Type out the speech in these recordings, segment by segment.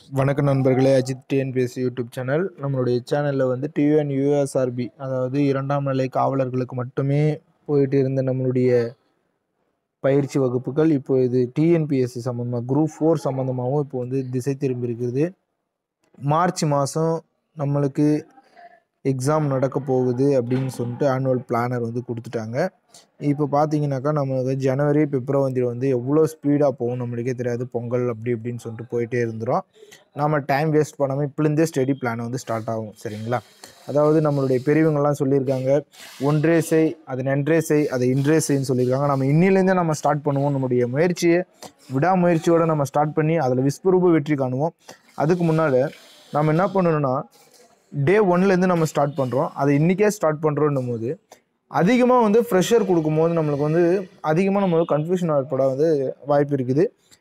வணக்கம் நண்பர்களே Ajith TNPSC YouTube channel நம்மளுடைய சேனலில் வந்து டிஎன் யூஎஸ்ஆர்பி அதாவது இரண்டாம் நிலை காவலர்களுக்கு மட்டுமே போயிட்டு இருந்த நம்மளுடைய பயிற்சி வகுப்புகள் இப்போ இது டிஎன்பிஎஸ்சி சம்மந்தமாக குரூப் ஃபோர் சம்மந்தமாகவும் இப்போ வந்து திசை திரும்பி இருக்குது மார்ச் மாதம் நம்மளுக்கு எக்ஸாம் நடக்க போகுது அப்படின்னு சொல்லிட்டு ஆனுவல் பிளானர் வந்து கொடுத்துட்டாங்க இப்போ பார்த்தீங்கன்னாக்கா நமக்கு ஜனவரி பிப்ரவரி வந்து எவ்வளோ ஸ்பீடாக போகும் நம்மளுக்கே தெரியாது பொங்கல் அப்படி இப்படின்னு சொல்லிட்டு போயிட்டே இருந்துரும் நம்ம டைம் வேஸ்ட் பண்ணாமல் இப்போலேருந்தே ஸ்டடி பிளான் வந்து ஸ்டார்ட் ஆகும் சரிங்களா அதாவது நம்மளுடைய பெரியவங்கள்லாம் சொல்லியிருக்காங்க ஒன்றே செய் அது நன்றே செய் அதை இன்றே செய்ன்னு சொல்லியிருக்காங்க நம்ம இன்னிலேருந்தே நம்ம ஸ்டார்ட் பண்ணுவோம் நம்முடைய முயற்சியை விடாமுயற்சியோடு நம்ம ஸ்டார்ட் பண்ணி அதில் விஸ்வரூப வெற்றி காணுவோம் அதுக்கு முன்னால் நம்ம என்ன பண்ணணும்னா டே ஒன்லேருந்து நம்ம ஸ்டார்ட் பண்ணுறோம் அதை இன்றைக்கே ஸ்டார்ட் பண்ணுறோன்னும் போது அதிகமாக வந்து ஃப்ரெஷர் கொடுக்கும்போது நம்மளுக்கு வந்து அதிகமாக நம்மளுக்கு கன்ஃபியூஷன் ஏற்பட வந்து வாய்ப்பு இருக்குது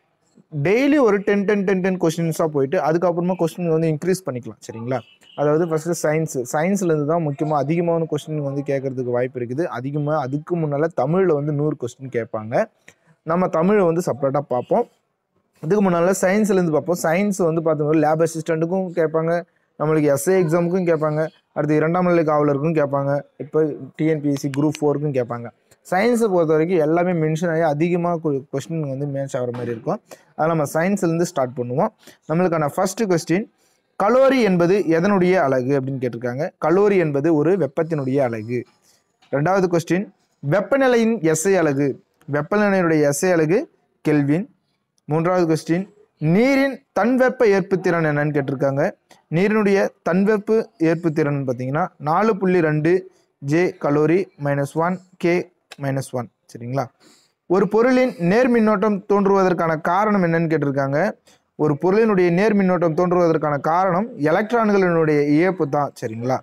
டெய்லி ஒரு டென் டென் டென் டென் கொஸ்டின்ஸாக போயிட்டு அதுக்கப்புறமா கொஸ்டின் வந்து இன்க்ரீஸ் பண்ணிக்கலாம் சரிங்களா அதாவது ஃபஸ்ட்டு சயின்ஸு சயின்ஸ்லேருந்து தான் முக்கியமாக அதிகமான கொஸ்டின் வந்து கேட்கறதுக்கு வாய்ப்பு இருக்குது அதிகமாக அதுக்கு முன்னால் தமிழில் வந்து நூறு கொஸ்டின் கேட்பாங்க நம்ம தமிழை வந்து செப்பரேட்டாக பார்ப்போம் இதுக்கு முன்னால் சயின்ஸ்லேருந்து பார்ப்போம் சயின்ஸ் வந்து பார்த்தோம்னா லேப் அசிஸ்டண்ட்டுக்கும் கேட்பாங்க நம்மளுக்கு எஸ்ஏ எக்ஸாமுக்கும் கேட்பாங்க அடுத்து இரண்டாம் நிலை காவலருக்கும் கேட்பாங்க இப்போ டிஎன்பிஎஸ்சி குரூப் ஃபோருக்கும் கேட்பாங்க சயின்ஸை பொறுத்த வரைக்கும் எல்லாமே மென்ஷன் ஆகி அதிகமாக கொஸ்டின் வந்து மேட்ச் ஆகிற மாதிரி இருக்கும் அதை நம்ம சயின்ஸ்லேருந்து ஸ்டார்ட் பண்ணுவோம் நம்மளுக்கான ஃபஸ்ட்டு கொஸ்டின் கலோரி என்பது எதனுடைய அலகு அப்படின்னு கேட்டிருக்காங்க கலோரி என்பது ஒரு வெப்பத்தினுடைய அலகு ரெண்டாவது கொஸ்டின் வெப்பநிலையின் எஸ்ஐ அலகு வெப்பநிலையினுடைய எஸ்ஐ அலகு கெல்வின் மூன்றாவது கொஸ்டின் நீரின் தன்வெப்ப ஏற்புத்திறன் என்னன்னு கேட்டிருக்காங்க நீரினுடைய தன்வெப்பு ஏற்புத்திறன் பார்த்தீங்கன்னா நாலு புள்ளி ரெண்டு J calorie minus one K minus one சரிங்களா ஒரு பொருளின் நேர் மின்னோட்டம் தோன்றுவதற்கான காரணம் என்னன்னு கேட்டிருக்காங்க ஒரு பொருளினுடைய நேர் மின்னோட்டம் தோன்றுவதற்கான காரணம் எலக்ட்ரான்களினுடைய இயப்பு தான் சரிங்களா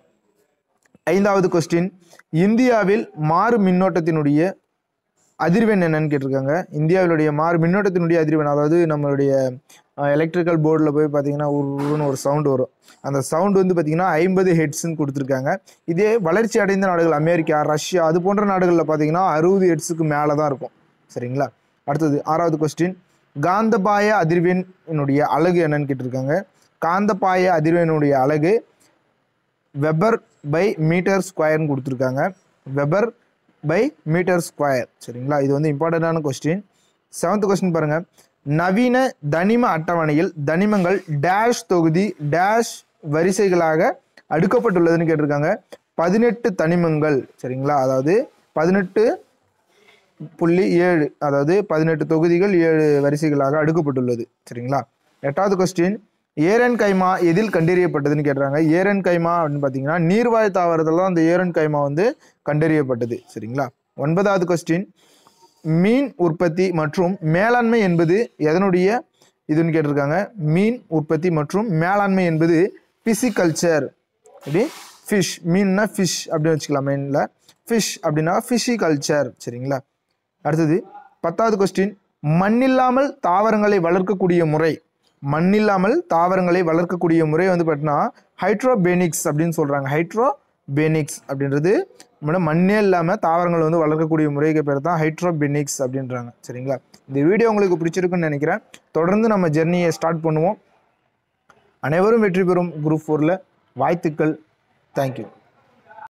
ஐந்தாவது கொஸ்டின் இந்தியாவில் மாறு மின்னோட்டத்தினுடைய அதிர்வெண் என்னன்னு கேட்டிருக்காங்க இந்தியாவிலுடைய மாறு மின்னோட்டத்தினுடைய அதிர்வெண் அதாவது நம்மளுடைய எலக்ட்ரிக்கல் போர்டில் போய் பார்த்தீங்கன்னா உருன்னு ஒரு சவுண்ட் வரும் அந்த சவுண்ட் வந்து பார்த்தீங்கன்னா ஐம்பது ஹெட்ஸ்ன்னு கொடுத்துருக்காங்க இதே வளர்ச்சி அடைந்த நாடுகள் அமெரிக்கா ரஷ்யா அது போன்ற நாடுகளில் பார்த்தீங்கன்னா அறுபது ஹெட்ஸுக்கு மேலே தான் இருக்கும் சரிங்களா அடுத்தது ஆறாவது கொஸ்டின் காந்தபாய அதிர்வெண்ணுடைய அலகு என்னன்னு கேட்டிருக்காங்க காந்தபாய அதிர்வெண்ணுடைய அலகு வெபர் பை மீட்டர் ஸ்கொயர்னு கொடுத்துருக்காங்க வெபர் பை மீட்டர் ஸ்கொயர் சரிங்களா இது வந்து இம்பார்ட்டண்ட்டான கொஸ்டின் செவன்த் கொஸ்டின் பாருங்க நவீன தனிம அட்டவணையில் தனிமங்கள் டேஷ் தொகுதி டேஷ் வரிசைகளாக அடுக்கப்பட்டுள்ளதுன்னு கேட்டிருக்காங்க பதினெட்டு தனிமங்கள் சரிங்களா அதாவது பதினெட்டு புள்ளி ஏழு அதாவது பதினெட்டு தொகுதிகள் ஏழு வரிசைகளாக அடுக்கப்பட்டுள்ளது சரிங்களா எட்டாவது கொஸ்டின் ஏரன் கைமா எதில் கண்டறியப்பட்டதுன்னு கேட்டுறாங்க ஏரன் கைமா அப்படின்னு பார்த்தீங்கன்னா நீர்வாழ் தாவரத்தில் தான் அந்த ஏரன் கைமா வந்து கண்டறியப்பட்டது சரிங்களா ஒன்பதாவது கொஸ்டின் மீன் உற்பத்தி மற்றும் மேலாண்மை என்பது எதனுடைய இதுன்னு கேட்டிருக்காங்க மீன் உற்பத்தி மற்றும் மேலாண்மை என்பது பிசிகல்ச்சர் இப்படி ஃபிஷ் மீன்னா ஃபிஷ் அப்படின்னு வச்சுக்கலாம் மெயினில் ஃபிஷ் அப்படின்னா ஃபிஷிகல்ச்சர் சரிங்களா அடுத்தது பத்தாவது கொஸ்டின் மண்ணில்லாமல் தாவரங்களை வளர்க்கக்கூடிய முறை மண்ணில்லாமல் தாவரங்களை வளர்க்கக்கூடிய முறை வந்து பார்த்தீங்கன்னா ஹைட்ரோபேனிக்ஸ் அப்படின்னு சொல்கிறாங்க ஹைட்ரோபேனிக்ஸ் அப்படின்றது நம்மளோட மண்ணே இல்லாமல் தாவரங்கள் வந்து வளர்க்கக்கூடிய முறைக்கு பேர் தான் ஹைட்ரோபெனிக்ஸ் அப்படின்றாங்க சரிங்களா இந்த வீடியோ உங்களுக்கு பிடிச்சிருக்குன்னு நினைக்கிறேன் தொடர்ந்து நம்ம ஜெர்னியை ஸ்டார்ட் பண்ணுவோம் அனைவரும் வெற்றி பெறும் குரூப் ஃபோரில் வாழ்த்துக்கள் தேங்க்யூ